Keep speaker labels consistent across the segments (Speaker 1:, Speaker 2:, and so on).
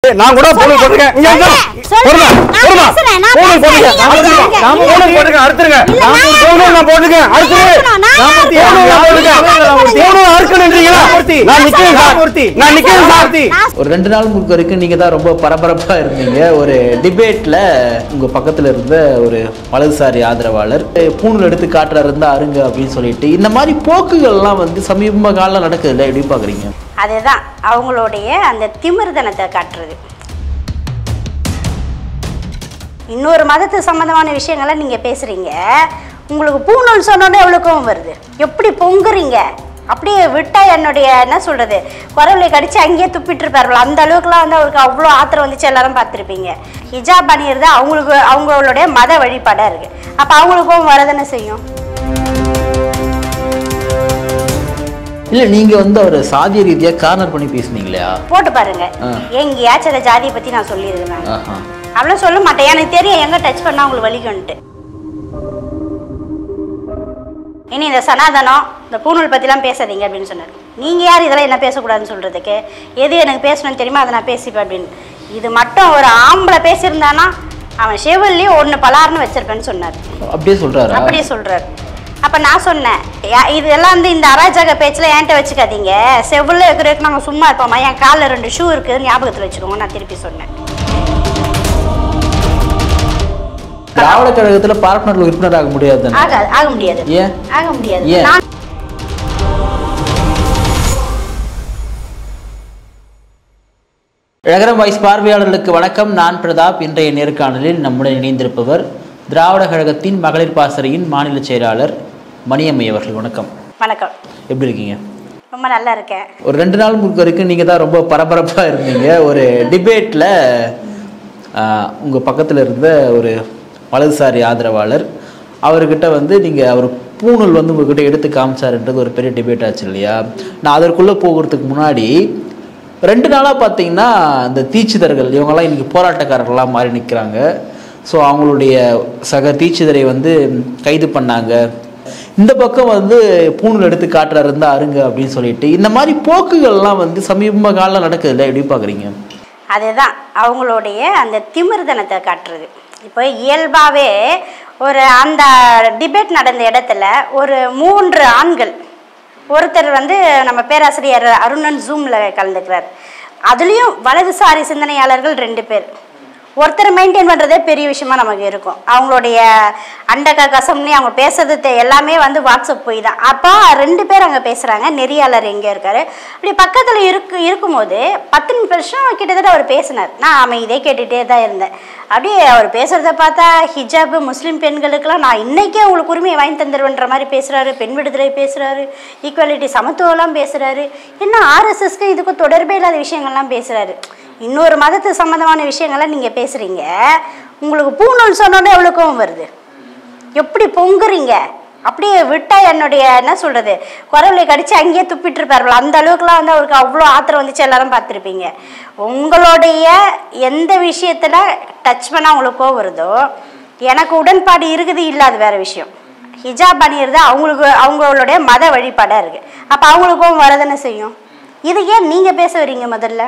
Speaker 1: நான் கூட பூணூல் போட்டுருக்கேன் இங்க வந்து
Speaker 2: சொல்லு.
Speaker 1: போடுங்க
Speaker 2: நான்
Speaker 1: போடுங்க
Speaker 2: பேசுறேன், நான்
Speaker 1: பூணூல்
Speaker 2: பேசுறேன்.
Speaker 1: போட்டுருக்கேன்
Speaker 2: நீங்க
Speaker 1: பூணூல்
Speaker 2: பேசுங்க.
Speaker 1: போட்டுருக்கேன் அறுத்துருங்க
Speaker 2: இல்ல, நான்
Speaker 1: பூணூல் நான் போட்டுருக்கேன் அறுத்துரு
Speaker 2: நான் நான்
Speaker 1: பூணூல் நான் போட்டுருக்கேன் பூணூல் அறுக்கணுன்றீங்களா நான் நிக்கிறேன் சார் நான் நிக்கிறேன் சார்
Speaker 2: நான்
Speaker 3: ஒரு ரெண்டு நாள் முழுக்க வரைக்கும் நீங்கள் தான் ரொம்ப பரபரப்பாக இருந்தீங்க ஒரு டிபேட்டில் உங்கள் பக்கத்தில் இருந்த ஒரு வலதுசாரி ஆதரவாளர் பூணூல் எடுத்து காட்டுறாரு இருந்தா அருங்க அப்படின்னு சொல்லிட்டு இந்த மாதிரி போக்குகள்லாம் வந்து சமீப காலம் நடக்குதுல்ல எப்படி பார்க்குறீங்க
Speaker 2: அதுதான் அவங்களுடைய அந்த திமிர்தனத்தை காட்டுறது இன்னொரு மதத்து சம்பந்தமான விஷயங்களை நீங்க பேசுறீங்க உங்களுக்கு பூணூல் சொன்னோன்னே எவ்வளோ கோவம் வருது எப்படி பொங்குறீங்க அப்படியே விட்டா என்னுடைய என்ன சொல்றது குரலை கடிச்சு அங்கேயே துப்பிட்டு இருப்பார்கள் அந்த அளவுக்குலாம் வந்து அவருக்கு அவ்வளோ ஆத்திரம் வந்துச்சு எல்லாரும் பார்த்துருப்பீங்க ஹிஜாப் அணியிறது அவங்களுக்கு அவங்களுடைய மத வழிபாடாக இருக்கு அப்போ அவங்களுக்கு கோவம் வரதானே செய்யும்
Speaker 3: இல்லை நீங்கள் வந்து அவர் சாதிய ரீதியாக கார்னர் பண்ணி பேசுனீங்களா
Speaker 2: போட்டு பாருங்க
Speaker 3: ஆ.
Speaker 2: எங்கேயாச்சும் அந்த ஜாதியை பத்தி நான் சொல்லியிருக்கேன்
Speaker 3: ஆஹா
Speaker 2: அவ்வளோ சொல்ல மாட்டேன் எனக்கு தெரியும் எங்க டச் பண்ணா உங்களுக்கு வலிக்கும்ட்டு இனி இந்த சனாதனம் இந்த பூணூல் பற்றிலாம் பேசாதீங்க அப்படின்னு சொன்னார் நீங்கள் யார் இதெல்லாம் என்ன பேசக்கூடாதுன்னு சொல்கிறதுக்கு எது எனக்கு பேசணும்னு தெரியுமா அதை நான் பேசிப்பேன் அப்படின்னு இது மட்டும் ஒரு ஆம்பளை பேசியிருந்தானா அவன் செவிலையும் ஒன்று பலார்னு வச்சிருப்பேன்னு சொன்னார்
Speaker 3: அப்படியே சொல்கிறாரா
Speaker 2: அப்படியே சொல்றாரு அப்ப நான் சொன்னேன் யா- இதெல்லாம் வந்து இந்த அராஜக பேச்சுல என்கிட்ட வச்சுக்காதீங்க செவ்வுல இருக்கிறதுக்கு நாங்க சும்மா இருப்போமா என் காலில் ரெண்டு ஷூ இருக்குது ஞாபகத்துல வச்சுக்கோங்க நான் திருப்பி சொன்னேன்
Speaker 3: திராவிட கழகத்தில் பார்ப்பனர் உறுப்பினர் ஆக முடியாது தானே
Speaker 2: ஆக ஆக முடியாது
Speaker 3: ஏன்
Speaker 2: ஆக முடியாது
Speaker 3: ஏன்?
Speaker 2: நான்
Speaker 3: நகரம் வாய்ஸ் பார்வையாளர்களுக்கு வணக்கம் நான் பிரதாப் இன்றைய நேர்காணலில் நம்முடன் இணைந்திருப்பவர் திராவிட கழகத்தின் மகளிர் பாசறையின் மாநில செயலாளர் மணியம்மை அவர்கள் வணக்கம்
Speaker 2: வணக்கம்
Speaker 3: எப்படி இருக்கீங்க
Speaker 2: ரொம்ப நல்லா இருக்கேன்
Speaker 3: ஒரு ரெண்டு நாள் முழுக்க வரைக்கும் நீங்கள் தான் ரொம்ப பரபரப்பாக இருந்தீங்க ஒரு டிபேட்டில் உங்கள் பக்கத்தில் இருந்த ஒரு வலதுசாரி ஆதரவாளர் அவர்கிட்ட வந்து நீங்கள் அவர் பூணூல் வந்து உங்ககிட்ட எடுத்து காமிச்சாருன்றது ஒரு பெரிய டிபேட் ஆச்சு இல்லையா நான் அதற்குள்ளே போகிறதுக்கு முன்னாடி ரெண்டு நாளாக பார்த்தீங்கன்னா இந்த தீட்சிதர்கள் இவங்கெல்லாம் இன்னைக்கு போராட்டக்காரர்களாக மாறி நிற்கிறாங்க ஸோ அவங்களுடைய சக தீட்சிதரை வந்து கைது பண்ணாங்க இந்த பக்கம் வந்து பூணூல் எடுத்து காட்டுறாரு இருந்தா அருங்க அப்படின்னு சொல்லிட்டு இந்த மாதிரி போக்குகள்லாம் வந்து சமீப காலம் நடக்குதுல்ல எப்படி பார்க்குறீங்க
Speaker 2: அதுதான் அவங்களுடைய அந்த திமிர்தனத்தை காட்டுறது இப்போ இயல்பாகவே ஒரு அந்த டிபேட் நடந்த இடத்துல ஒரு மூன்று ஆண்கள் ஒருத்தர் வந்து நம்ம பேராசிரியர் அருணன் ஜூமில் கலந்துக்கிறார் அதுலேயும் வலதுசாரி சிந்தனையாளர்கள் ரெண்டு பேர் ஒருத்தர் மெயின்டைன் பண்ணுறதே பெரிய விஷயமா நமக்கு இருக்கும் அவங்களுடைய அண்டக கசம்னு அவங்க பேசுறது தெ- எல்லாமே வந்து வாட்ஸ்அப் போய் தான் அப்போ ரெண்டு பேர் அங்கே பேசுகிறாங்க நெறியாளர் எங்கே இருக்காரு அப்படி பக்கத்தில் இருக்கு இருக்கும்போது பத்து நிமிஷம் கிட்டத்தட்ட அவர் பேசினார் நான் அமைதியே கேட்டுகிட்டே தான் இருந்தேன் அப்படியே அவர் பேசுகிறத பார்த்தா ஹிஜாபு முஸ்லீம் பெண்களுக்கெல்லாம் நான் இன்னைக்கே உங்களுக்கு உரிமையை வாங்கி தந்துடுவேன்ற மாதிரி பேசுகிறாரு பெண் விடுதலை பேசுகிறாரு ஈக்குவாலிட்டி சமத்துவம்லாம் பேசுகிறாரு என்ன ஆர்எஸ்எஸ்க்கு இதுக்கும் தொடர்பே இல்லாத விஷயங்கள்லாம் பேசுகிறாரு இன்னொரு மதத்து சம்மந்தமான விஷயங்களை நீங்கள் பேசுகிறீங்க உங்களுக்கு பூணூல் சொன்னோன்னே எவ்வளோ கோவம் வருது எப்படி பொங்குறீங்க அப்படியே விட்டா என்னுடைய என்ன சொல்றது குரலை கடிச்சு அங்கேயே துப்பிட்டு இருப்பார்கள் அந்த அளவுக்குலாம் வந்து அவருக்கு அவ்வளோ ஆத்திரம் வந்துச்சு எல்லாரும் பார்த்துருப்பீங்க உங்களுடைய எந்த விஷயத்துல டச் பண்ணா உங்களுக்கு கோவம் வருதோ எனக்கு உடன்பாடு இருக்குது இல்லாத வேற விஷயம் ஹிஜாப் அணியிறது அவங்களுக்கு அவங்களுடைய மத வழிபாடாக இருக்கு அப்போ அவங்களுக்கு கோவம் வரதானே செய்யும் இது ஏன் நீங்கள் பேச வரீங்க முதல்ல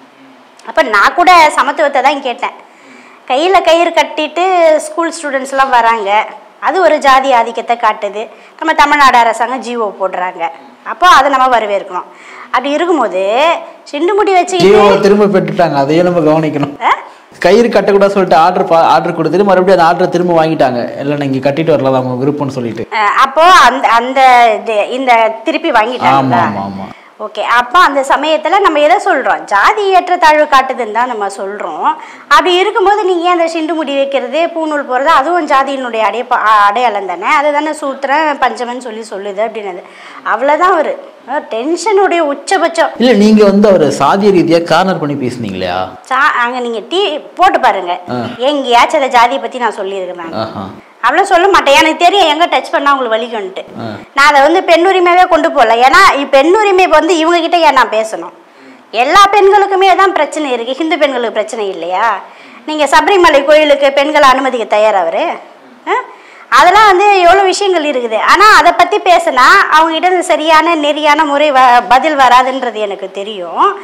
Speaker 2: அப்போ நான் கூட சமத்துவத்தை தான் கேட்டேன் கையில் கயிறு கட்டிட்டு ஸ்கூல் ஸ்டூடெண்ட்ஸ்லாம் வராங்க அது ஒரு ஜாதி ஆதிக்கத்தை காட்டுது நம்ம தமிழ்நாடு அரசாங்கம் ஜிஓ போடுறாங்க அப்போ அதை நம்ம வரவேற்கணும் அப்படி இருக்கும்போது சிண்டு முடி
Speaker 3: ஜியோ
Speaker 2: வச்சுக்கிட்டு
Speaker 3: திரும்ப பெற்றுட்டாங்க அதையும் நம்ம கவனிக்கணும்
Speaker 2: ஆ?
Speaker 3: கயிறு கட்டக்கூடாது சொல்லிட்டு ஆர்டர் ஆர்டர் கொடுத்துட்டு மறுபடியும் அந்த ஆர்டரை திரும்ப வாங்கிட்டாங்க இல்லை நீங்கள் கட்டிட்டு வரலாம் அவங்க விருப்பம்னு சொல்லிட்டு
Speaker 2: அஹ் அப்போ அந்த அந்த இது இந்த திருப்பி வாங்கிட்டாங்க
Speaker 3: ஆமாம் ஆமாம் ஆமாம்
Speaker 2: ஓகே அப்போ அந்த சமயத்தில் நம்ம எதை சொல்கிறோம் ஜாதி ஏற்றத்தாழ்வு காட்டுதுன்னு தான் நம்ம சொல்கிறோம் அப்படி இருக்கும்போது நீங்கள் ஏன் அந்த சிண்டு முடி வைக்கிறது பூநூல் போகிறது அதுவும் ஜாதியினுடைய அடைய அடையாளம் தானே அது தானே சூத்திரன் பஞ்சமன் சொல்லி சொல்லுது அப்படின்னது அவ்வளோதான் அவர் டென்ஷனுடைய உச்சபட்சம்
Speaker 3: இல்லை நீங்கள் வந்து அவர் சாதிய ரீதியாக கார்னர் பண்ணி பேசுனீங்களா
Speaker 2: சா அங்கே நீங்கள் டீ போட்டு பாருங்க
Speaker 3: ஆ.
Speaker 2: எங்கேயாச்சும் அந்த ஜாதியை பற்றி நான் சொல்லியிருக்கிறேன்
Speaker 3: ஆஹா
Speaker 2: அவ்வளோ சொல்ல மாட்டேன் எனக்கு தெரியும் எங்கே டச் பண்ணால் உங்களுக்கு வலிக்கும்ன்ட்டு
Speaker 3: ஆ.
Speaker 2: நான் அதை வந்து பெண் உரிமையாவே கொண்டு போகல ஏன்னா இ- பெண் உரிமை இப்ப வந்து இவங்க கிட்ட ஏன் நான் பேசணும் எல்லா பெண்களுக்குமே தான் பிரச்சனை இருக்கு ஹிந்து பெண்களுக்கு பிரச்சனை இல்லையா நீங்கள் சபரிமலை கோயிலுக்கு பெண்களை அனுமதிக்க தயாரா அவரு ஆ? அதெல்லாம் வந்து எவ்வளோ விஷயங்கள் இருக்குது ஆனால் அதை பற்றி பேசினா அவங்ககிட்ட இருந்து சரியான நெறியான முறை வ பதில் வராதுன்றது எனக்கு தெரியும்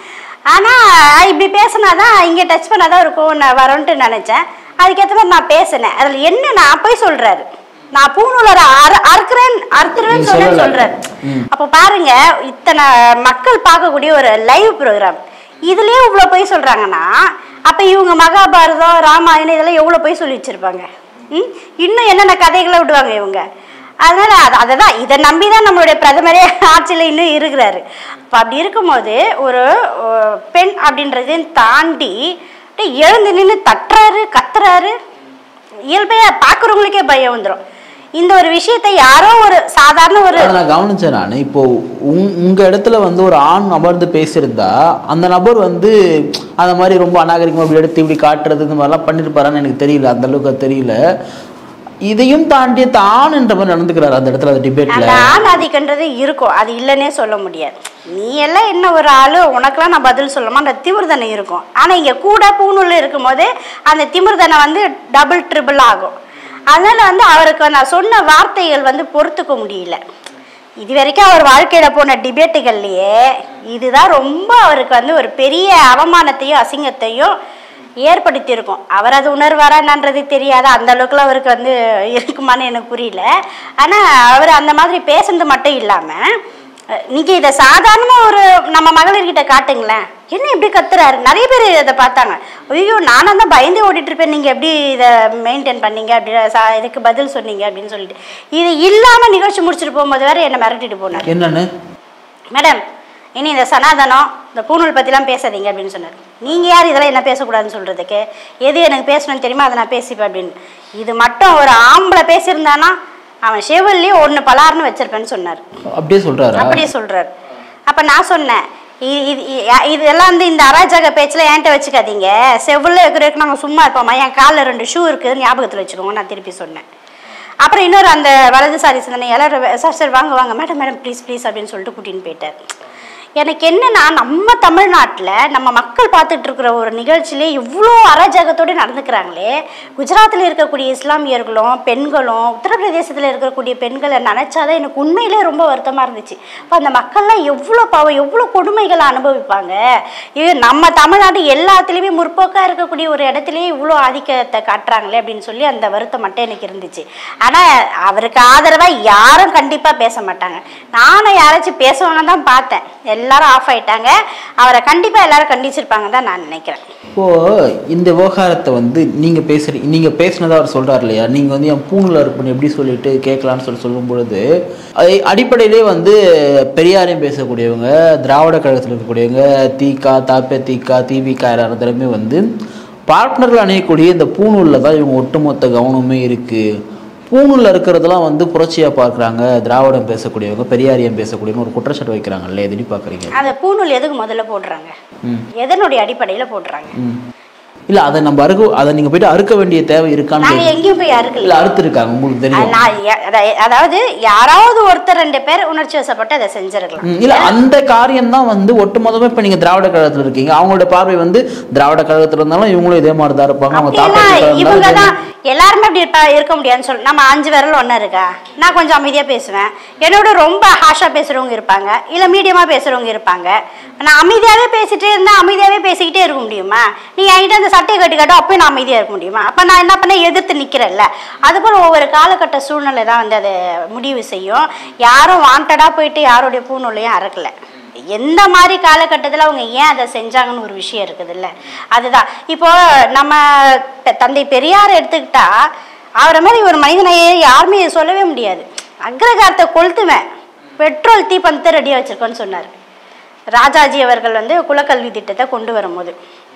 Speaker 2: ஆனால் இப்படி பேசினாதான் இங்கே டச் பண்ணாதான் இருக்கும் நான் வரோன்ட்டு நினச்சேன் அதுக்கேற்ற மாதிரி நான் பேசினேன் அதில் என்ன நான் போய் சொல்கிறாரு நான் பூநூலரை அறு அறுக்கிறேன் அறுத்துருவேன்னு
Speaker 3: நீங்க
Speaker 2: சொல்லி
Speaker 3: சொல்லல.
Speaker 2: சொல்கிறாரு
Speaker 3: ம்.
Speaker 2: அப்போ பாருங்க இத்தனை மக்கள் பார்க்கக்கூடிய ஒரு லைவ் ப்ரோக்ராம் இதுலயே இவ்வளோ போய் சொல்றாங்கன்னா அப்ப இவங்க மகாபாரதம் ராமாயணம் இதெல்லாம் எவ்வளோ போய் சொல்லி வச்சிருப்பாங்க ம்? இன்னும் என்னென்ன கதைகளை விடுவாங்க இவங்க அதனால அது அதை தான் இதை நம்பி தான் நம்மளுடைய பிரதமரே ஆட்சியில் இன்னும் இருக்கிறாரு அப்போ அப்படி இருக்கும்போது ஒரு அஹ், பெண் அப்படின்றதையும் தாண்டி அப்படியே எழுந்து நின்று தட்டுறாரு கத்துறாரு இயல்பையா பார்க்குறவங்களுக்கே பயம் வந்துடும் இந்த ஒரு விஷயத்தை யாரோ ஒரு சாதாரண ஒரு
Speaker 3: அதை நான் கவனிச்சேன் நான் இப்போ உங் உங்க இடத்துல வந்து ஒரு ஆண் அமர்ந்து பேசியிருந்தா அந்த நபர் வந்து அந்த மாதிரி ரொம்ப அநாகரிகமா இப்படி எடுத்து இப்படி காட்டுறது இந்த மாதிரிலாம் பண்ணிருப்பாரான்னு எனக்கு தெரியல அந்த அளவுக்கு அது தெரியல இதையும் தாண்டி தான் என்ற மாதிரி நடந்துக்கிறாரு அந்த இடத்துல அந்த டிபேட்ல
Speaker 2: அந்த ஆண் ஆதிக்கன்றது இருக்கும் அது இல்லைன்னே சொல்ல முடியாது நீ எல்லாம் என்ன ஒரு ஆளு உனக்கெல்லாம் நான் பதில் சொல்லணுமா அந்த திமிர்தனை இருக்கும் ஆனா இங்க கூட பூணூல் இருக்கும்போது அந்த திமிர்தனை வந்து டபுள் ட்ரிபிள் ஆகும் அதனால வந்து அவருக்கு நான் சொன்ன வார்த்தைகள் வந்து பொறுத்துக்க முடியல இது வரைக்கும் அவர் வாழ்க்கையில போன டிபேட்டுகள்லயே இதுதான் ரொம்ப அவருக்கு வந்து ஒரு பெரிய அவமானத்தையும் அசிங்கத்தையும் ஏற்படுத்தியிருக்கும் அவர் அது உணர்வாரா என்னன்றது தெரியாது அந்த அளவுக்குலாம் அவருக்கு வந்து இருக்குமான்னு எனக்கு புரியல ஆனா அவர் அந்த மாதிரி பேசுனது மட்டும் இல்லாம அஹ், நீங்க இதை சாதாரணமா ஒரு நம்ம மகளிர்கிட்ட காட்டுங்களேன் என்ன இப்படி கத்துறாரு நிறைய பேர் இதை பார்த்தாங்க ஐயோ நானும் தான் பயந்து ஓடிட்டு இருப்பேன் நீங்க எப்படி இதை மெயின்டைன் பண்ணீங்க அப்படி சா- இதுக்கு பதில் சொன்னீங்க அப்படின்னு சொல்லிட்டு இது இல்லாம நிகழ்ச்சி முடிச்சுட்டு போகும்போது வேற என்னை மிரட்டிட்டு போனார்
Speaker 3: என்னன்னு
Speaker 2: மேடம் இனி இந்த சனாதனம் இந்த பூணூல் பற்றிலாம் பேசாதீங்க அப்படின்னு சொன்னார் நீங்கள் யார் இதெல்லாம் என்ன பேசக்கூடாதுன்னு சொல்கிறதுக்கு எது எனக்கு பேசணும்னு தெரியுமா அதை நான் பேசிப்பேன் அப்படின்னு இது மட்டும் ஒரு ஆம்பளை பேசியிருந்தானா அவன் செவிலே ஒன்று பலார்னு வச்சிருப்பேன்னு சொன்னார்
Speaker 3: அப்படியே சொல்றாரா
Speaker 2: அப்படியே சொல்றாரு அப்ப நான் சொன்னேன் இ- இது இ- இதெல்லாம் வந்து இந்த அராஜக பேச்சில் என்கிட்ட வச்சுக்காதீங்க செவ்வில் வைக்கிறதுக்கு நாங்கள் சும்மா இருப்போமா என் காலில் ரெண்டு ஷூ இருக்குதுன்னு ஞாபகத்தில் வச்சுக்கோங்க நான் திருப்பி சொன்னேன் அப்புறம் இன்னொரு அந்த வலதுசாரி சிந்தனை எல்லாரும் சார் சார் வாங்க வாங்க மேடம் மேடம் ப்ளீஸ் ப்ளீஸ் அப்படின்னு சொல்லிட்டு கூட்டின்னு போயிட்டார் எனக்கு என்னன்னா நம்ம தமிழ்நாட்டில் நம்ம மக்கள் பார்த்துட்டு இருக்கிற ஒரு நிகழ்ச்சியிலே இவ்வளோ அராஜகத்தோடு நடந்துக்கிறாங்களே குஜராத்தில் இருக்கக்கூடிய இஸ்லாமியர்களும் பெண்களும் உத்தரப்பிரதேசத்தில் இருக்கக்கூடிய பெண்களை நினச்சாதான் எனக்கு உண்மையிலே ரொம்ப வருத்தமாக இருந்துச்சு இப்போ அந்த மக்கள்லாம் எவ்வளோ பாவம் எவ்வளோ கொடுமைகளை அனுபவிப்பாங்க இது நம்ம தமிழ்நாடு எல்லாத்துலேயுமே முற்போக்காக இருக்கக்கூடிய ஒரு இடத்துலயே இவ்வளோ ஆதிக்கத்தை காட்டுறாங்களே அப்படின்னு சொல்லி அந்த வருத்தம் மட்டும் எனக்கு இருந்துச்சு ஆனால் அவருக்கு ஆதரவாக யாரும் கண்டிப்பாக பேச மாட்டாங்க நானும் யாராச்சும் பேசுவாங்க தான் பார்த்தேன் எல்லாரும் ஆஃப் ஆயிட்டாங்க அவரை கண்டிப்பாக எல்லாரும் கண்டிச்சிருப்பாங்க தான் நான் நினைக்கிறேன்
Speaker 3: இப்போ இந்த விவகாரத்தை வந்து நீங்க பேசுறீங்க நீங்க பேசுனதா அவர் சொல்றாரு இல்லையா நீங்க வந்து என் பூணில் இருப்புன்னு எப்படி சொல்லிட்டு கேட்கலான்னு சொல்லி சொல்லும் பொழுது அது அடிப்படையிலே வந்து பெரியாரையும் பேசக்கூடியவங்க திராவிட கழகத்தில் இருக்கக்கூடியவங்க தீகா தாப்பே தீகா திவிகா எல்லாருமே வந்து பார்ட்னர்கள் அணையக்கூடிய இந்த பூணூலில் தான் இவங்க ஒட்டுமொத்த கவனமே இருக்கு பூணூலில் இருக்கிறதெல்லாம் வந்து புரட்சியா பார்க்குறாங்க திராவிடம் பேசக்கூடியவங்க பெரியாரியம் பேசக்கூடியவங்க ஒரு குற்றச்சாட்டு வைக்கிறாங்கல்ல எது பார்க்குறீங்க
Speaker 2: அந்த பூணூல் எதுக்கு முதல்ல போடுறாங்க
Speaker 3: ம்
Speaker 2: எதனுடைய அடிப்படையில் போடுறாங்க
Speaker 3: ம் இல்ல அதை நம்ம அறுக்க அதை நீங்க போயிட்டு அறுக்க வேண்டிய தேவை இருக்கான்னு
Speaker 2: நாங்கள்
Speaker 3: கேக்குறேன்.
Speaker 2: எங்கேயும் போய் அறுக்கல
Speaker 3: இல்ல அறுத்து இருக்காங்க உங்களுக்கு தெரியும்
Speaker 2: நான் எ- அத- அதாவது யாராவது ஒருத்தர் ரெண்டு பேர் உணர்ச்சி வசப்பட்டு அதை செஞ்சிருக்கலாம்
Speaker 3: ம், இல்ல அந்த காரியம் தான் வந்து ஒட்டுமொத்தமா இப்ப நீங்க திராவிட கழகத்துல இருக்கீங்க அவங்களோட பார்வை வந்து திராவிட கழகத்துல இருந்தாலும் இவங்களும் இதே மாதிரி தான் இருப்பாங்க அவங்க
Speaker 2: அப்படிலாம்
Speaker 3: தாத்தா
Speaker 2: இவங்க
Speaker 3: இருந்தாலும்
Speaker 2: தான் எல்லாருமே அப்படி இருப்பா இருக்க முடியாதுன்னு சொல்லி நம்ம அஞ்சு விரல் ஒன்றா இருக்கா நான் கொஞ்சம் அமைதியாக பேசுவேன் என்னோட ரொம்ப ஹாஷாக பேசுகிறவங்க இருப்பாங்க இல்லை மீடியமாக பேசுகிறவங்க இருப்பாங்க நான் அமைதியாகவே பேசிட்டே இருந்தால் அமைதியாகவே பேசிக்கிட்டே இருக்க முடியுமா நீ என்கிட்ட அந்த சட்டையை கட்டி காட்டும் அப்பயும் நான் அமைதியாக இருக்க முடியுமா அப்போ நான் என்ன பண்ணேன் எதிர்த்து நிற்கிறேன்ல அதுபோல் ஒவ்வொரு காலகட்ட சூழ்நிலை தான் வந்து அதை முடிவு செய்யும் யாரும் வாண்டடாக போயிட்டு யாருடைய பூநூலையும் அறக்கலை எந்த மாதிரி காலகட்டத்தில் அவங்க ஏன் அதை செஞ்சாங்கன்னு ஒரு விஷயம் இருக்குதுல்ல அதுதான் இப்போ நம்ம த- தந்தை பெரியார் எடுத்துக்கிட்டா அவரை மாதிரி ஒரு மனிதனையே யாருமே சொல்லவே முடியாது அக்ரகாரத்தை கொளுத்துவேன் பெட்ரோல் தீப்பந்தத்தை ரெடியாக வச்சிருக்கோன்னு சொன்னார் ராஜாஜி அவர்கள் வந்து குலக்கல்வி திட்டத்தை கொண்டு வரும்போது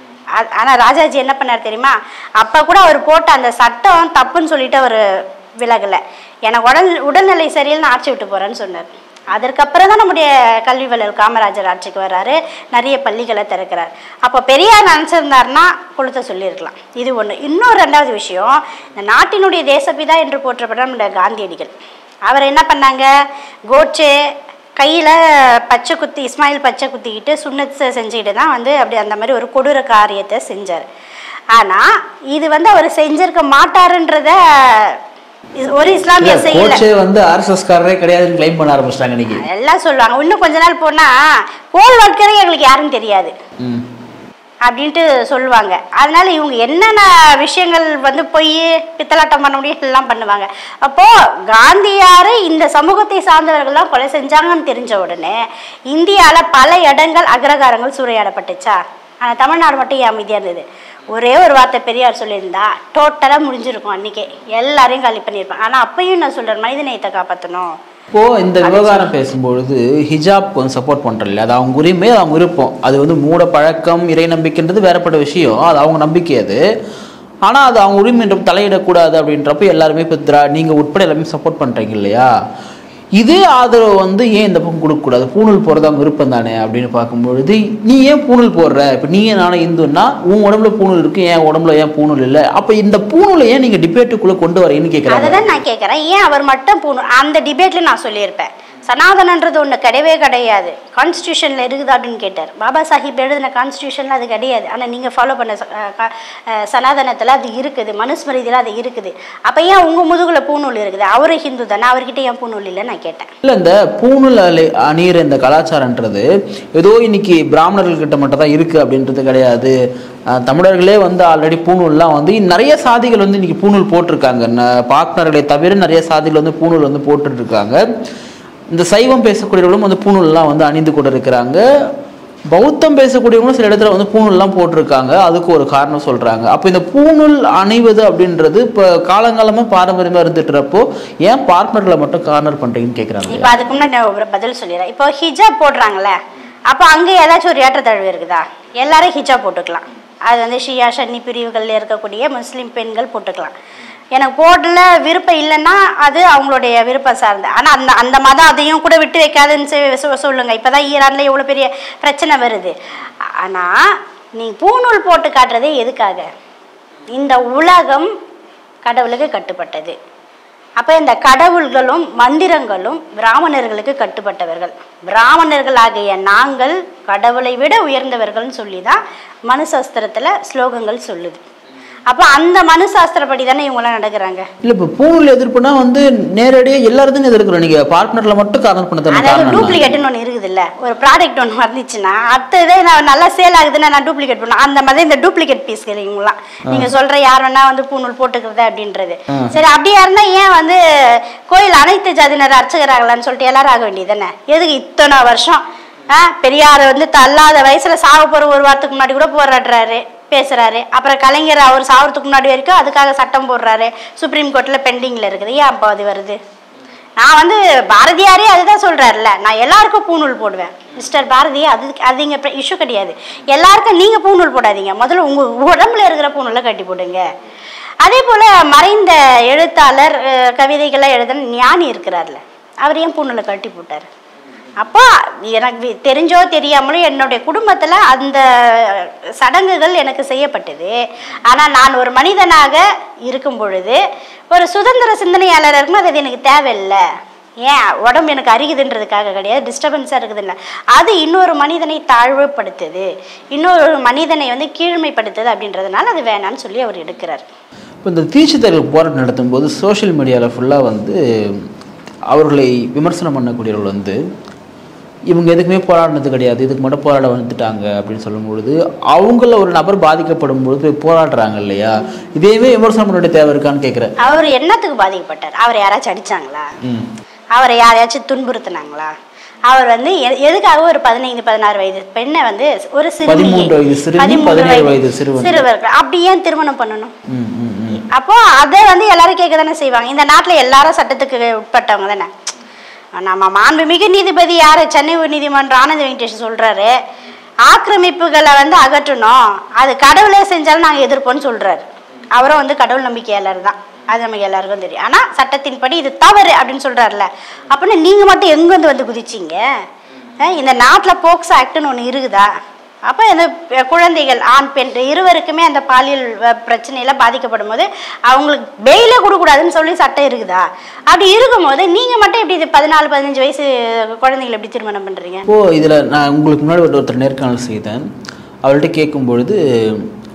Speaker 2: ஆ- ஆனா ராஜாஜி என்ன பண்ணார் தெரியுமா அப்ப கூட அவர் போட்ட அந்த சட்டம் தப்புன்னு சொல்லிட்டு அவர் விலகலை எனக்கு உடல் உடல்நிலை சரியில்லைன்னு ஆட்சி விட்டு போறேன்னு சொன்னார் அதற்கப்புறம் தான் நம்முடைய கல்வி வள்ளல் காமராஜர் ஆட்சிக்கு வர்றாரு நிறைய பள்ளிகளை திறக்கிறார் அப்போ பெரியார் நினச்சிருந்தாருன்னா கொளுத்த சொல்லியிருக்கலாம் இது ஒன்று இன்னொரு ரெண்டாவது விஷயம் இந்த நாட்டினுடைய தேசப்பிதா என்று போற்றப்பட்ட நம்முடைய காந்தியடிகள் அவர் என்ன பண்ணாங்க கோட்சே கையில் பச்சை குத்தி இஸ்மாயில் பச்சை குத்திக்கிட்டு சுண்ணத் செ- செஞ்சுக்கிட்டு தான் வந்து அப்படி அந்த மாதிரி ஒரு கொடூர காரியத்தை செஞ்சார் ஆனால் இது வந்து அவர் செஞ்சிருக்க மாட்டாருன்றத இது ஒரு இஸ்லாமிய செய்யல
Speaker 3: கோச்சே வந்து ஆர்எஸ்எஸ் காரரே கிடையாதுன்னு கிளைம் பண்ண ஆரம்பிச்சிட்டாங்க இன்னைக்கு
Speaker 2: எல்லாம் சொல்லுவாங்க இன்னும் கொஞ்ச நாள் போனா போல் வாழ்க்கை எங்களுக்கு யாரும் தெரியாது
Speaker 3: ம்
Speaker 2: அப்படின்ட்டு சொல்லுவாங்க அதனால இவங்க என்னென்ன விஷயங்கள் வந்து போய் பித்தலாட்டம் பண்ண முடியும் எல்லாம் பண்ணுவாங்க அப்போ காந்தியாரு இந்த சமூகத்தை சார்ந்தவர்கள்லாம் கொலை செஞ்சாங்கன்னு தெரிஞ்ச உடனே இந்தியால பல இடங்கள் அக்ரகாரங்கள் சூறையாடப்பட்டுச்சா ஆனா தமிழ்நாடு மட்டும் ஏன் அமைதியா இருந்தது ஒரே ஒரு வார்த்தை பெரியார் சொல்லியிருந்தா டோட்டலாக முடிஞ்சிருக்கும் அன்னைக்கே எல்லாரையும் காலி பண்ணியிருப்பாங்க ஆனா அப்பயும் நான் சொல்றேன் மனிதநேயத்தை காப்பாற்றணும்
Speaker 3: இப்போ இந்த விவகாரம் பேசும்பொழுது ஹிஜாப் வந்து சப்போர்ட் பண்றோம் இல்லையா அது அவங்க உரிமை அது அவங்க விருப்பம் அது வந்து மூட பழக்கம் இறை நம்பிக்கைன்றது வேறப்பட்ட விஷயம் அது அவங்க நம்பிக்கை அது ஆனா அது அவங்க உரிமைன்ற தலையிடக்கூடாது அப்படின்றப்ப எல்லாருமே இப்போ திரா நீங்க உட்பட எல்லாமே சப்போர்ட் பண்றீங்க இல்லையா இதே ஆதரவு வந்து ஏன் இந்த பக்கம் கொடுக்கக்கூடாது பூணூல் போடுறது அவங்க விருப்பம் தானே அப்படின்னு பார்க்கும்பொழுது நீ ஏன் பூணூல் போடுற இப்போ நீ நானும் இந்துன்னா உன் உடம்புல பூணூல் இருக்கு என் உடம்புல ஏன் பூணூல் இல்லை அப்போ இந்த பூணூலை ஏன் நீங்க டிபேட்டுக்குள்ள கொண்டு வரீங்கன்னு கேட்குறாங்க
Speaker 2: அதை தான் நான் கேட்குறேன் ஏன் அவர் மட்டும் போகணும் அந்த டிபேட்ல நான் சொல்லியிருப்பேன் சனாதனன்றது ஒன்று கிடையவே கிடையாது கான்ஸ்டியூஷனில் இருக்குது அப்படின்னு கேட்டார் பாபா சாஹிப் எழுதின கான்ஸ்டியூஷனில் அது கிடையாது ஆனால் நீங்கள் ஃபாலோ பண்ண ச- அஹ் க- அஹ் சனாதனத்தில் அது இருக்குது மனுஸ்மிருதியில் அது இருக்குது அப்போ ஏன் உங்கள் முதுகுல பூநூல் இருக்குது அவரு ஹிந்து தானே அவர்கிட்ட ஏன் பூநூல் இல்லை நான் கேட்டேன்
Speaker 3: இல்லை இந்த பூணூல் அலை அணியிற இந்த கலாச்சாரன்றது ஏதோ இன்னைக்கு பிராமணர்கள்கிட்ட மட்டும் தான் இருக்குது அப்படின்றது கிடையாது அஹ் தமிழர்களே வந்து ஆல்ரெடி பூணூல்லாம் வந்து நிறைய சாதிகள் வந்து இன்னைக்கு பூணூல் போட்டிருக்காங்க ந- பார்ட்னர்களை தவிர நிறைய சாதிகள் வந்து பூணூல் வந்து போட்டுட்டு இருக்காங்க இந்த சைவம் பேசக்கூடியவர்களும் வந்து பூணூல்லாம் வந்து அணிந்து கொண்டு இருக்கிறாங்க பௌத்தம் பேசக்கூடியவங்களும் சில இடத்துல வந்து பூணூல்லாம் போட்டிருக்காங்க அதுக்கு ஒரு காரணம் சொல்றாங்க அப்போ இந்த பூணூல் அணிவது அப்படின்றது இப்போ காலங்காலமா பாரம்பரியமா இருந்துட்டுறப்போ ஏன் பார்ட்னர்களை மட்டும் கார்னர் பண்றீங்கன்னு கேட்குறாங்க
Speaker 2: இப்போ அதுக்கு முன்னாடி நான் ஒரு பதில் சொல்லிடுறேன் இப்போ ஹிஜாப் போடுறாங்களே அப்போ அங்கே ஏதாச்சும் ஒரு ஏற்றத்தாழ்வு இருக்குதா எல்லாரும் ஹிஜாப் போட்டுக்கலாம் அது வந்து ஷியா ஷன்னி பிரிவுகளில் இருக்கக்கூடிய முஸ்லீம் பெண்கள் போட்டுக்கலாம் எனக்கு போடல விருப்பம் இல்லைன்னா அது அவங்களுடைய விருப்பம் சார்ந்த ஆனால் அந்த அந்த மதம் அதையும் கூட விட்டு வைக்காதுன்னு சொ- சொ- சொல்லுங்க இப்போ தான் ஈரானில் எவ்வளோ பெரிய பிரச்சனை வருது ஆனால் நீ பூநூல் போட்டு காட்டுறதே எதுக்காக இந்த உலகம் கடவுளுக்கு கட்டுப்பட்டது அப்போ இந்த கடவுள்களும் மந்திரங்களும் பிராமணர்களுக்கு கட்டுப்பட்டவர்கள் பிராமணர்களாகிய நாங்கள் கடவுளை விட உயர்ந்தவர்கள்னு சொல்லி தான் மனுசாஸ்திரத்தில் ஸ்லோகங்கள் சொல்லுது அப்போ அந்த மனுசாஸ்திரப்படி தானே இவங்களாம் நடக்கிறாங்க
Speaker 3: இல்ல இப்ப பூணூல் எதிர்ப்புனா வந்து நேரடியா எல்லாரும் எதிர்க்கிறோம் நீங்க பார்ட்னர்ல மட்டும் கார்னர் பண்ண தரணும்
Speaker 2: அதாவது
Speaker 3: காரணம் என்ன?
Speaker 2: டூப்ளிகேட்னு ஒன்று இருக்குதுல்ல ஒரு ப்ராடக்ட் ஒன்று வந்துச்சுன்னா அடுத்த இதே நான் நல்லா சேல் ஆகுதுன்னா நான் டூப்ளிகேட் பண்ணுவேன் அந்த மாதிரி இந்த டூப்ளிகேட் பீஸ்கள் இவங்களாம் நீங்க சொல்ற யார் வேணா வந்து பூணூல் போட்டுக்கிறது அப்படின்றது சரி அப்படியா இருந்தா ஏன் வந்து கோயில் அனைத்து ஜாதியினர் அர்ச்சகராகலான்னு சொல்லிட்டு எல்லாரும் ஆக வேண்டியது தானே எதுக்கு இத்தனை வருஷம் ஆ பெரியார் வந்து தள்ளாத வயசுல சாக போற ஒரு வாரத்துக்கு முன்னாடி கூட போராடுறாரு பேசுறாரு அப்புறம் கலைஞர் அவர் சாவறதுக்கு முன்னாடி வரைக்கும் அதுக்காக சட்டம் போடுறாரு சுப்ரீம் கோர்ட்ல பெண்டிங்ல இருக்குது ஏன் அப்போ அது வருது நான் வந்து பாரதியாரே அதுதான் சொல்றாருல்ல நான் எல்லாருக்கும் பூணூல் போடுவேன் மிஸ்டர் பாரதி அது அது இங்கே இஷ்யூ கிடையாது எல்லாருக்கும் நீங்கள் பூணூல் போடாதீங்க முதல்ல உங்கள் உடம்புல இருக்கிற பூணூலை கட்டி போடுங்க அதே போல் மறைந்த எழுத்தாளர் அஹ், கவிதைகள்லாம் எழுதின ஞானி இருக்கிறார்ல அவர் ஏன் பூணூலை கட்டி போட்டார் அப்போ எனக்கு வி- தெரிஞ்சோ தெரியாமலோ என்னுடைய குடும்பத்தில் அந்த சடங்குகள் எனக்கு செய்யப்பட்டது ஆனால் நான் ஒரு மனிதனாக இருக்கும் பொழுது ஒரு சுதந்திர சிந்தனையாளர் இருக்கும்போது அது எனக்கு தேவையில்லை ஏன் உடம்பு எனக்கு அருகுதுன்றதுக்காக கிடையாது டிஸ்டர்பன்ஸாக இருக்குதுல்ல அது இன்னொரு மனிதனை தாழ்வுபடுத்துது இன்னொரு மனிதனை வந்து கீழ்மைப்படுத்துது அப்படின்றதுனால அது வேணான்னு சொல்லி அவர் எடுக்கிறார்
Speaker 3: இப்போ இந்த தீட்சிதர்கள் போராட்டம் நடத்தும்போது சோஷியல் மீடியாவில் ஃபுல்லாக வந்து அவர்களை விமர்சனம் பண்ணக்கூடியவர்கள் வந்து இவங்க எதுக்குமே போராடினது கிடையாது இதுக்கு மட்டும் போராட வந்துட்டாங்க அப்படின்னு சொல்லும்பொழுது அவங்கள ஒரு நபர் பாதிக்கப்படும் பொழுது போராடுறாங்க இல்லையா இதேவே விமர்சனம் பண்ண வேண்டிய தேவை இருக்கான்னு கேட்குறேன்
Speaker 2: அவர் என்னத்துக்கு பாதிக்கப்பட்டார் அவரை யாராச்சும் அடிச்சாங்களா
Speaker 3: ம்
Speaker 2: அவரை யாரையாச்சும் துன்புறுத்துனாங்களா அவர் வந்து எ- எதுக்காக ஒரு பதினைந்து பதினாறு வயது பெண்ணை வந்து ஒரு சிறுமியை-
Speaker 3: பதிமூன்று வயது சிறுமி,
Speaker 2: பதிமூன்று
Speaker 3: பதினேழு வயது சிறுவன்.
Speaker 2: சிறுவர்கள் அப்படி ஏன் திருமணம் பண்ணணும்
Speaker 3: ம் ம் ம்
Speaker 2: அப்போ அதை வந்து எல்லாரும் கேட்க தானே செய்வாங்க இந்த நாட்டில் எல்லாரும் சட்டத்துக்கு உட்பட்டவங்க தானே நம்ம மாண்புமிகு நீதிபதி யாரு சென்னை உயர்நீதிமன்றம் ஆனந்த வெங்கடேஷ் சொல்றாரு ஆக்கிரமிப்புகளை வந்து அகற்றணும் அது கடவுளே செஞ்சாலும் நாங்கள் எதிர்ப்போம்னு சொல்றாரு அவரும் வந்து கடவுள் நம்பிக்கையாளர் தான் அது நமக்கு எல்லாருக்கும் தெரியும் ஆனா சட்டத்தின்படி இது தவறு அப்படின்னு சொல்றாருல அப்படின்னா நீங்க மட்டும் எங்கேருந்து வந்து குதிச்சீங்க அஹ் இந்த நாட்டில் போக்சோ ஆக்ட்னு ஒன்று இருக்குதா அப்போ இந்த பெ- குழந்தைகள் ஆண் பெண் இருவருக்குமே அந்த பாலியல் வ- பிரச்சனையில பாதிக்கப்படும் போது அவங்களுக்கு பெயிலே கொடுக்கூடாதுன்னு சொல்லி சட்டம் இருக்குதா அப்படி இருக்கும்போது நீங்க மட்டும் எப்படி இது பதினாலு பதினஞ்சு வயசு குழந்தைகளை எப்படி திருமணம் பண்றீங்க
Speaker 3: இப்போ இதில் நான் உங்களுக்கு முன்னாடி ஒரு ஒருத்தர் நேர்காணல் செய்தேன் அவள்கிட்ட கேட்கும் பொழுது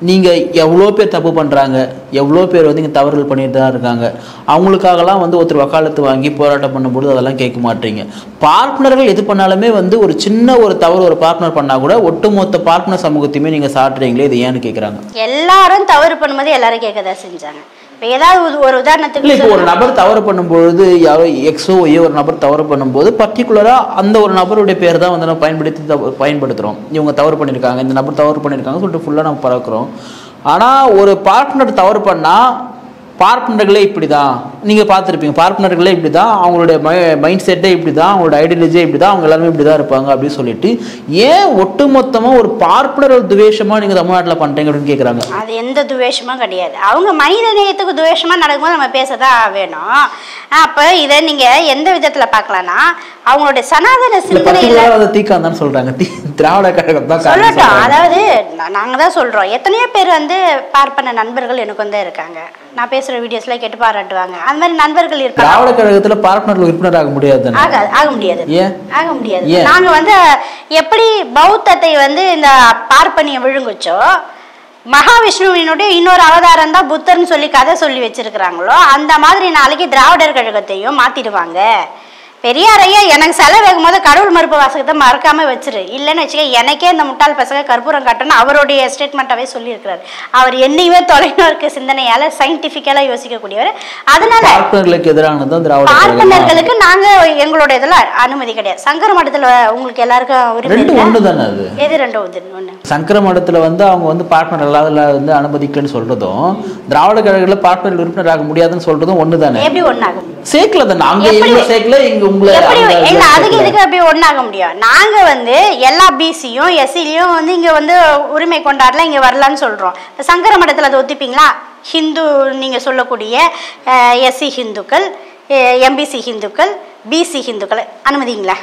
Speaker 3: நீங்கள் எவ்வளோ பேர் தப்பு பண்ணுறாங்க எவ்வளோ பேர் வந்து இங்கே தவறுகள் பண்ணிட்டு தான் இருக்காங்க அவங்களுக்காகலாம் வந்து ஒருத்தர் வக்காலத்து வாங்கி போராட்டம் பண்ணும்போது அதெல்லாம் கேட்க மாட்டீங்க பார்ப்பனர்கள் எது பண்ணாலுமே வந்து ஒரு சின்ன ஒரு தவறு ஒரு பார்ப்பனர் பண்ணால் கூட ஒட்டுமொத்த பார்ப்பனர் சமூகத்தையுமே நீங்கள் சாட்டுறீங்களே இது ஏன்னு கேட்குறாங்க
Speaker 2: எல்லாரும் தவறு பண்ணும்போது எல்லாரும் கேட்கதான் செஞ்சாங்க இப்போ ஏதாவது ஒரு- ஒரு
Speaker 3: இல்லை
Speaker 2: உதாரணத்துக்கு
Speaker 3: இப்போ ஒரு நபர் தவறு பண்ணும்பொழுது யாரோ எக்ஸோ ஒய்யோ ஒரு நபர் தவறு பண்ணும்போது பர்டிகுலராக அந்த ஒரு நபருடைய பேர் தான் வந்து நம்ம பயன்படுத்தி தவ- பயன்படுத்துகிறோம் இவங்க தவறு பண்ணியிருக்காங்க இந்த நபர் தவறு பண்ணியிருக்காங்கன்னு சொல்லிட்டு ஃபுல்லாக நம்ம பறக்கிறோம் ஆனால் ஒரு பார்ட்னர் தவறு பண்ணால் பார்ப்பனர்களே இப்படி தான் நீங்கள் பார்த்துருப்பீங்க பார்ப்பனர்களே இப்படி தான் அவங்களுடைய மை மைண்ட் செட்டே இப்படி தான் அவங்களோட ஐடியாலஜியே இப்படி தான் அவங்க எல்லாருமே இப்படி தான் இருப்பாங்க அப்படின்னு சொல்லிட்டு ஏன் ஒட்டுமொத்தமாக ஒரு பார்ப்பனர் துவேஷமாக நீங்கள் தமிழ்நாட்டில் பண்ணுறீங்க அப்படின்னு கேட்குறாங்க
Speaker 2: அது எந்த துவேஷமும் கிடையாது அவங்க மனித நேயத்துக்கு துவேஷமா நடக்கும்போது நம்ம பேசதான் வேணும் அப்போ இதை நீங்க எந்த விதத்துல பார்க்கலாம்னா அவங்களுடைய சனாதன
Speaker 3: இல்லை
Speaker 2: சிந்தனையில
Speaker 3: பர்டிகுலராக அதை தீக்கான் தான் சொல்கிறாங்க தீ திராவிட கழகம் தான் காரணம்
Speaker 2: சொல்லட்டும்
Speaker 3: சொல்றாங்க.
Speaker 2: அதாவது நா- நாங்க தான் சொல்றோம் எத்தனையோ பேர் வந்து பார்ப்பன நண்பர்கள் எனக்கு வந்து இருக்காங்க நான் பேசுற வீடியோஸ்ல கேட்டு பாராட்டுவாங்க அந்த மாதிரி நண்பர்கள் இருக்காங்க
Speaker 3: திராவிட கழகத்துல பார்ப்பனர்கள் உறுப்பினர் ஆக முடியாது தானே
Speaker 2: ஆகாது ஆக முடியாது
Speaker 3: ஏன்
Speaker 2: ஆக முடியாது
Speaker 3: ஏன்?
Speaker 2: நாங்க வந்து எப்படி பௌத்தத்தை வந்து இந்த பார்ப்பனியம் விழுங்குச்சோ மகாவிஷ்ணுவினுடைய இன்னொரு அவதாரம் தான் புத்தர்னு சொல்லி கதை சொல்லி வச்சிருக்கிறாங்களோ அந்த மாதிரி நாளைக்கு திராவிடர் கழகத்தையும் மாத்திடுவாங்க பெரியார் ஐயா எனக்கு செலவு வைக்கும் போது கடவுள் மறுப்பு வாசகத்தை மறக்காம வச்சிரு இல்லைன்னு வச்சுக்க எனக்கே இந்த முட்டாள் பசங்க கற்பூரம் காட்டணும் அவருடைய ஸ்டேட்மெண்ட்டாவே சொல்லியிருக்கிறார் அவர் என்னையுமே தொலைநோக்கு சிந்தனையால சயின்டிஃபிக்கலா யோசிக்கக்கூடியவர் அதனால
Speaker 3: பார்ப்பனர்களுக்கு எதிரானது தான் திராவிட கழகம்
Speaker 2: பார்ப்பனர்களுக்கு நாங்க எங்களோட இதுல அனுமதி கிடையாது சங்கர மடத்துல உங்களுக்கு எல்லாருக்கும் உரிமை
Speaker 3: ரெண்டு
Speaker 2: இல்ல?
Speaker 3: ஒண்ணு தானே அது
Speaker 2: எது ரெண்டு ஒன்று ஒண்ணு
Speaker 3: சங்கர மடத்துல வந்து அவங்க வந்து பார்ட்னர் இல்லாத வந்து அனுமதிக்கலன்னு சொல்றதும் திராவிட கழகத்துல பார்ட்னர் உறுப்பினர் ஆக முடியாதுன்னு சொல்றதும் ஒண்ணு தானே
Speaker 2: எப்படி ஒண்ணாகும்
Speaker 3: சேர்க்கல தானே அங்க
Speaker 2: எப்படி?
Speaker 3: இவங்க சேர்க்கல இங்க உங்களை
Speaker 2: எப்படி
Speaker 3: அங்க
Speaker 2: இல்ல
Speaker 3: இவங்க
Speaker 2: அதுக்கு
Speaker 3: சேர்க்கல.
Speaker 2: இதுக்கு அப்படியே ஒண்ணாக முடியும் நாங்க வந்து எல்லா பிசியும் எஸ்சிலையும் வந்து இங்க வந்து உரிமை கொண்டாடலாம் இங்க வரலான்னு சொல்றோம் இப்ப சங்கர மடத்துல அதை ஒத்துப்பீங்களா ஹிந்து நீங்க சொல்லக்கூடிய எஸ்சி ஹிந்துக்கள் எம்பிசி ஹிந்துக்கள் பிசி ஹிந்துக்கள் அனுமதிங்களா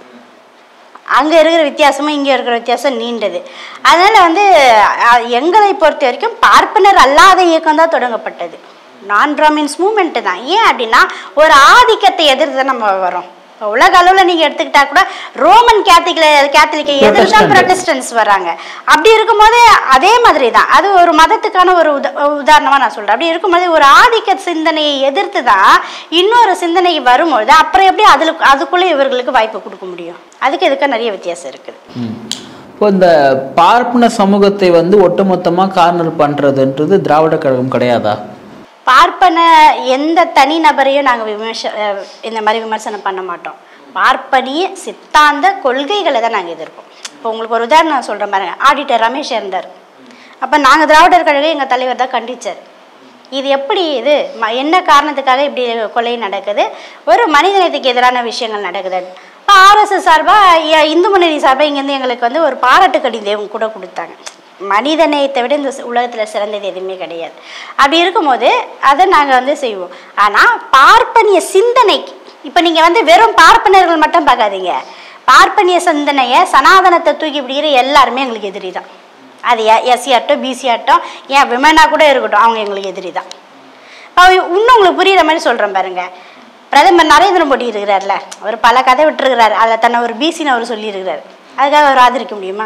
Speaker 2: அங்கே இருக்கிற வித்தியாசமும் இங்கே இருக்கிற வித்தியாசம் நீண்டது அதனால் வந்து அஹ், எங்களை பொறுத்த வரைக்கும் பார்ப்பனர் அல்லாத இயக்கம் தான் தொடங்கப்பட்டது நான் பிராமின்ஸ் மூமெண்ட்டு தான் ஏன் அப்படின்னா ஒரு ஆதிக்கத்தை எதிர்த்து தான் நம்ம வரோம் இப்போ உலக அளவில் நீங்கள் எடுத்துக்கிட்டா கூட ரோமன் கேத்தலிக்ல கேத்தலிக்கை எதிர்த்து தான்
Speaker 3: Protestant.
Speaker 2: ப்ரொட்டஸ்டன்ஸ் வராங்க அப்படி இருக்கும்போது அதே மாதிரி தான் அது ஒரு மதத்துக்கான ஒரு உத உதாரணமாக நான் சொல்கிறேன் அப்படி இருக்கும்போது ஒரு ஆதிக்க சிந்தனையை எதிர்த்து தான் இன்னொரு சிந்தனை வரும்பொழுது அப்புறம் எப்படி அதில் அதுக்குள்ளே இவர்களுக்கு வாய்ப்பு கொடுக்க முடியும் அதுக்கு இதுக்கு நிறைய வித்தியாசம் இருக்குது
Speaker 3: ம். இப்போ இந்த பார்ப்பன சமூகத்தை வந்து ஒட்டுமொத்தமா கார்னர் பண்றதுன்றது திராவிட கழகம் கிடையாதா
Speaker 2: பார்ப்பன எந்த தனி நபரையும் நாங்கள் விமர்ச அஹ் இந்த மாதிரி விமர்சனம் பண்ண மாட்டோம் பார்ப்பனிய சித்தாந்த கொள்கைகளை தான் நாங்கள் எதிர்ப்போம் இப்போ உங்களுக்கு ஒரு உதாரணம் சொல்கிறேன் பாருங்க ஆடிட்டர் ரமேஷ் இருந்தார் அப்போ நாங்கள் திராவிடர் கழகம் எங்கள் தலைவர் தான் கண்டிச்சார் இது எப்படி இது ம- என்ன காரணத்துக்காக இப்படி கொலை நடக்குது ஒரு மனிதநேயத்துக்கு எதிரான விஷயங்கள் நடக்குது இப்போ ஆர்எஸ்எஸ் சார்பாக இந்து முன்னணி சார்பாக இங்கேருந்து எங்களுக்கு வந்து ஒரு பாராட்டு கடிதம் கூட கொடுத்தாங்க மனிதநேயத்தை விட இந்த உலகத்தில் சிறந்தது எதுவுமே கிடையாது அப்படி இருக்கும்போது அதை நாங்கள் வந்து செய்வோம் ஆனால் பார்ப்பனிய சிந்தனைக்கு இப்போ நீங்கள் வந்து வெறும் பார்ப்பனர்கள் மட்டும் பார்க்காதீங்க பார்ப்பனிய சிந்தனையை சனாதனத்தை தூக்கி பிடிக்கிற எல்லாருமே எங்களுக்கு எதிரி தான் அது எஸ்சி ஆகட்டும் பிசி ஆகட்டும் ஏன் விமனாக கூட இருக்கட்டும் அவங்க எங்களுக்கு எதிரி தான் இப்போ இன்னும் உங்களுக்கு புரியுற மாதிரி சொல்கிறேன் பாருங்க பிரதமர் நரேந்திர மோடி இருக்கிறார்ல அவர் பல கதை விட்டுருக்கிறார் அதில் தன்னை ஒரு பிசின்னு அவர் சொல்லியிருக்கிறார் அதுக்காக அவர் ஆதரிக்க முடியுமா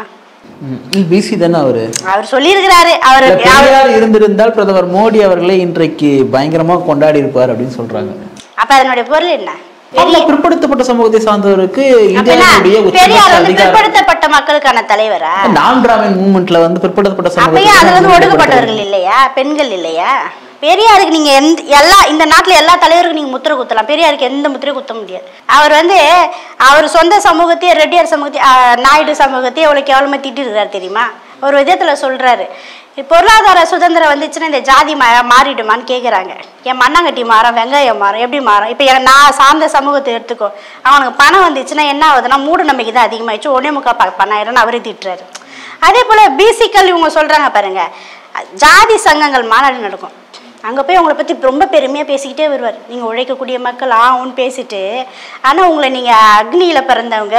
Speaker 3: பிசி தானே அவரு
Speaker 2: அவர் சொல்லியிருக்கிறாரு அவர்
Speaker 3: இல்ல, பெரியார் இருந்திருந்தால் பிரதமர் மோடி அவர்களை இன்றைக்கு பயங்கரமா கொண்டாடி இருப்பார் அப்படின்னு சொல்றாங்க
Speaker 2: அப்ப அதனுடைய பொருள் என்ன
Speaker 3: அந்த பிற்படுத்தப்பட்ட சமூகத்தை சார்ந்தவருக்கு
Speaker 2: அப்படின்னா
Speaker 3: இந்தியாவுடைய
Speaker 2: பெரியார்
Speaker 3: உச்சபட்ச
Speaker 2: வந்து
Speaker 3: அதிகாரம்
Speaker 2: பிற்படுத்தப்பட்ட மக்களுக்கான தலைவரா
Speaker 3: நான் டிராமின் மூவ்மெண்ட்ல வந்து பிற்படுத்தப்பட்ட
Speaker 2: அப்பயே அதுல வந்து
Speaker 3: சமூகத்தை
Speaker 2: ஒடுக்கப்பட்டவர்கள் இல்லையா பெண்கள் இல்லையா பெரியாருக்கு நீங்க எந்த எல்லா இந்த நாட்டுல எல்லா தலைவருக்கும் நீங்க முத்திரை குத்தலாம் பெரியாருக்கு எந்த முத்திரையும் குத்த முடியாது அவர் வந்து அவர் சொந்த சமூகத்தையே ரெட்டியார் சமூகத்தையும் ஆஹ், நாயுடு சமூகத்தையும் எவ்வளவு கேவலமா திட்டிருக்கிறாரு தெரியுமா ஒரு விதத்துல சொல்றாரு பொருளாதார சுதந்திரம் வந்துச்சுன்னா இந்த ஜாதி மா மாறிடுமான்னு கேட்குறாங்க என் மண்ணாங்கட்டி மாறும் வெங்காயம் மாறும் எப்படி மாறும் இப்போ நான் சார்ந்த சமூகத்தை எடுத்துக்கோ அவனுக்கு பணம் வந்துச்சுன்னா என்ன ஆகுதுன்னா மூட நம்பிக்கை தான் அதிகமாயிடுச்சு ஒன்னே முக்கா ப பணாயிரம்னு அவரே திட்டுறாரு அதே போல் பிசிக்கள் இவங்க சொல்கிறாங்க பாருங்க ஜாதி சங்கங்கள் மாநாடு நடக்கும் அங்கே போய் உங்களை பற்றி ரொம்ப பெருமையாக பேசிக்கிட்டே வருவார் நீங்கள் உழைக்கக்கூடிய மக்கள் ஆகும்னு பேசிட்டு ஆனால் உங்களை நீங்கள் அக்னியில் பிறந்தவங்க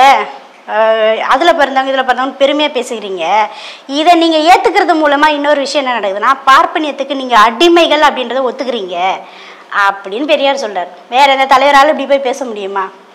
Speaker 2: அதில் பிறந்தவங்க இதில் பிறந்தவங்க பெருமையாக பேசுகிறீங்க இதை நீங்கள் ஏற்றுக்கிறது மூலமாக இன்னொரு விஷயம் என்ன நடக்குதுன்னா பார்ப்பனியத்துக்கு நீங்கள் அடிமைகள் அப்படின்றத ஒத்துக்கிறீங்க அப்படின்னு பெரியார் சொல்றார் வேற எந்த தலைவராலும் இப்படி போய் பேச முடியுமா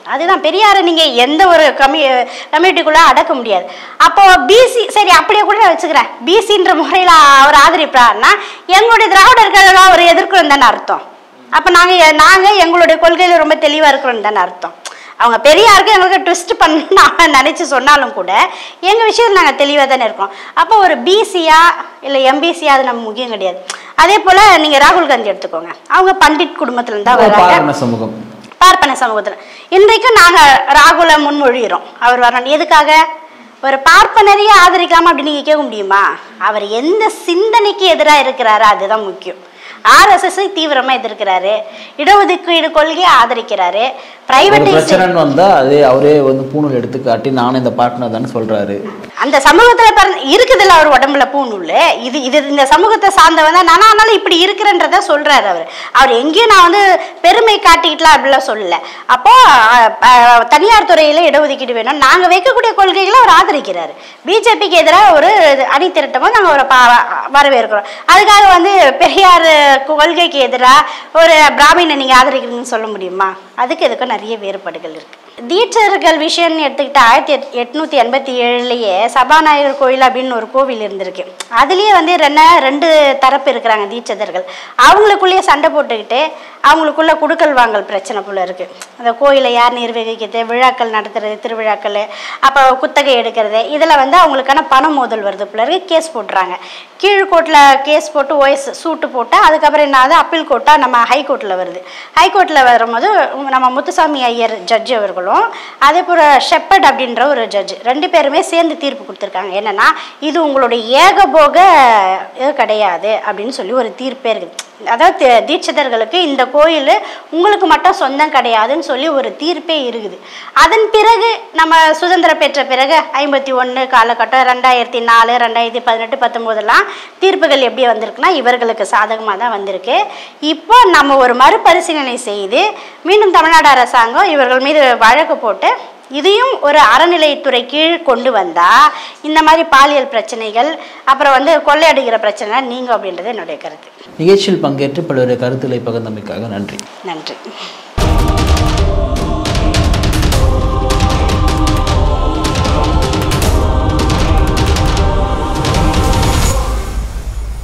Speaker 2: அதுதான் பெரியாரை நீங்க எந்த ஒரு கம்யூ கம்யூனிட்டிக்குள்ள அடக்க முடியாது அப்போ பிசி சரி அப்படியே கூட நான் வச்சுக்கிறேன் பிசின்ற முறையில் அவர் ஆதரிப்பாருன்னா எங்களுடைய திராவிடர்கள் அவர் எதிர்க்கிறோம் தானே அர்த்தம் அப்போ நாங்கள் நாங்கள் எங்களுடைய கொள்கையில் ரொம்ப தெளிவாக இருக்கிறோம் தானே அர்த்தம் அவங்க பெரியாருக்கு எங்களுக்கு ட்விஸ்ட் பண்ணணும்னு அவன் நினச்சி சொன்னாலும் கூட எங்கள் விஷயத்தில் நாங்கள் தெளிவாக தானே இருக்கோம் அப்போ ஒரு பிசியா இல்லை எம்பிசியா அது நம்ம முக்கியம் கிடையாது அதே போல் நீங்கள் ராகுல் காந்தி எடுத்துக்கோங்க அவங்க பண்டிட் குடும்பத்துலேருந்து தான் வராங்க
Speaker 3: பார்ப்பன சமூகம்
Speaker 2: பார்ப்பன சமூகத்தில் இன்றைக்கு நாங்கள் ராகுலை முன்மொழிகிறோம் அவர் வரணும் எதுக்காக ஒரு பார்ப்பனரையே ஆதரிக்காம அப்படி நீங்கள் கேட்க முடியுமா அவர் எந்த சிந்தனைக்கு எதிராக இருக்கிறாரோ அதுதான் முக்கியம் ஆர்எஸ்எஸ் தீவிரமா எதிர்க்கிறாரு இடஒதுக்கீடு கொள்கையை ஆதரிக்கிறாரு
Speaker 3: ஒரு
Speaker 2: பிரைவேட்டைஸ்
Speaker 3: பிரச்சனைன்னு வந்தா அதே அவரே வந்து பூணூல் எடுத்து காட்டி நானும் இந்த பார்ட்னர் தானே சொல்றாரு
Speaker 2: அந்த சமூகத்துல பிறந்த இருக்குதுல்ல அவர் உடம்புல பூணூல் இது இது இந்த சமூகத்தை சார்ந்தவன் தான் நானா ஆனாலும் இப்படி இருக்கிறன்றத சொல்றாரு அவர் அவர் எங்கேயும் நான் வந்து பெருமை காட்டிக்கிட்டலாம் அப்படிலாம் சொல்லல அப்போ அஹ், அஹ், தனியார் துறையில இடஒதுக்கீடு வேணும் நாங்க வைக்கக்கூடிய கொள்கைகளை அவர் ஆதரிக்கிறாரு பிஜேபிக்கு எதிராக ஒரு அணி திரட்டமும் நாங்க ஒரு பா- வரவேற்கிறோம் அதுக்காக வந்து பெரியார் கொள்கைக்கு எதிராக ஒரு பிராமினை நீங்க ஆதரிக்கிறீங்கன்னு சொல்ல முடியுமா அதுக்கு இதுக்கும் நிறைய வேறுபாடுகள் இருக்கு தீட்சர்கள் விஷயம்னு எடுத்துக்கிட்டா ஆயிரத்தி எட் எட்நூத்தி எண்பத்தி ஏழுலயே சபாநாயகர் கோயில் அப்படின்னு ஒரு கோவில் இருந்திருக்கு அதுலயே வந்து ரெண்டு ரெண்டு தரப்பு இருக்கிறாங்க தீட்சதர்கள் அவங்களுக்குள்ளேயே சண்டை போட்டுக்கிட்டு அவங்களுக்குள்ள குடுக்கல் வாங்கல் பிரச்சனை போல இருக்கு அந்த கோயிலை யார் நிர்வகிக்கிறது விழாக்கள் நடத்துறது திருவிழாக்கள் அப்போ குத்தகை எடுக்கிறது இதில் வந்து அவங்களுக்கான பண மோதல் வருது போல இருக்கு கேஸ் போட்டுறாங்க கீழ்கோர்ட்டில் கேஸ் போட்டு ஓஎஸ் சூட்டு போட்டால் அதுக்கப்புறம் என்ன ஆகுது அப்பீல் கோர்ட்டாக நம்ம ஹைகோர்ட்டில் வருது ஹைகோர்ட்டில் வரும்போது நம்ம முத்துசாமி ஐயர் ஜட்ஜ் அவர்களும் அதே போல் ஷெப்பர்ட் அப்படின்ற ஒரு ஜட்ஜ் ரெண்டு பேருமே சேர்ந்து தீர்ப்பு கொடுத்துருக்காங்க என்னன்னா இது உங்களுடைய ஏகபோக இது கிடையாது அப்படின்னு சொல்லி ஒரு தீர்ப்பே இருக்குது அதாவது தி- தீட்சிதர்களுக்கு இந்த கோயில் உங்களுக்கு மட்டும் சொந்தம் கிடையாதுன்னு சொல்லி ஒரு தீர்ப்பே இருக்குது அதன் பிறகு நம்ம சுதந்திரம் பெற்ற பிறகு ஐம்பத்தி ஒன்று காலகட்டம் ரெண்டாயிரத்தி நாலு ரெண்டாயிரத்தி பதினெட்டு பத்தொம்போதெல்லாம் தீர்ப்புகள் எப்படி வந்திருக்குன்னா இவர்களுக்கு சாதகமாக தான் வந்திருக்கு இப்போ நம்ம ஒரு மறுபரிசீலனை செய்து மீண்டும் தமிழ்நாடு அரசாங்கம் இவர்கள் மீது வழக்கு போட்டு இதையும் ஒரு அறநிலைத்துறை கீழ் கொண்டு வந்தா இந்த மாதிரி பாலியல் பிரச்சனைகள் அப்புறம் வந்து கொள்ளையடிக்கிற பிரச்சனை நீங்கும் அப்படின்றது என்னுடைய கருத்து
Speaker 3: நிகழ்ச்சியில் பங்கேற்று பல்வேறு கருத்துக்களை பகிர்ந்தமைக்காக நன்றி
Speaker 2: நன்றி